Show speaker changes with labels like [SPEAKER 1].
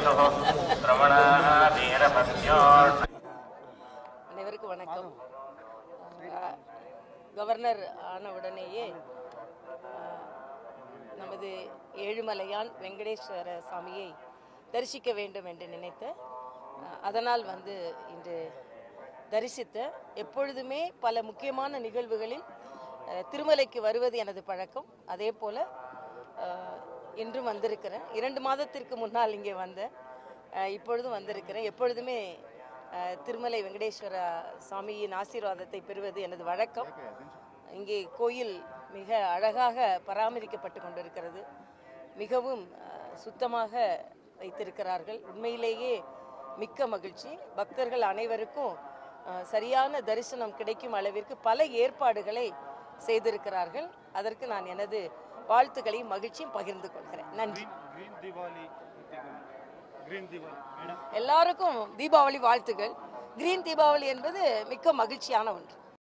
[SPEAKER 1] वसुः श्रवणाः वीरपत्योर्
[SPEAKER 2] அனைவருக்கும் வணக்கம் அஹ், கவர்னர் ஆன உடனேயே அஹ், நமது ஏழுமலையான் வெங்கடேஸ்வர சாமியை தரிசிக்க வேண்டும் என்று நினைத்த அஹ், அதனால் வந்து இன்று தரிசித்த எப்பொழுதுமே பல முக்கியமான நிகழ்வுகளில் அஹ், திருமலைக்கு வருவது எனது பழக்கம் அதே போல் இன்றும் வந்திருக்கிறேன் இரண்டு மாதத்திற்கு முன்னால் இங்கே வந்தேன் அஹ், இப்பொழுதும் வந்திருக்கிறேன் எப்பொழுதுமே அஹ், திருமலை வெங்கடேஸ்வர சாமியின் ஆசீர்வாதத்தை பெறுவது எனது வழக்கம் இங்கே கோயில் மிக அழகாக பராமரிக்கப்பட்டு கொண்டிருக்கிறது மிகவும் அஹ், சுத்தமாக வைத்திருக்கிறார்கள் உண்மையிலேயே மிக்க மகிழ்ச்சி பக்தர்கள் அனைவருக்கும் அஹ், சரியான தரிசனம் கிடைக்கும் அளவிற்கு பல ஏற்பாடுகளை செய்திருக்கிறார்கள் அதற்கு நான் எனது வாழ்த்துக்களையும் மகிழ்ச்சியும் பகிர்ந்து கொள்கிறேன் நன்றி
[SPEAKER 3] green Diwali green Diwali madam
[SPEAKER 2] எல்லாருக்கும் தீபாவளி வாழ்த்துக்கள் கிரீன் தீபாவளி என்பது மிக்க மகிழ்ச்சியான ஒன்று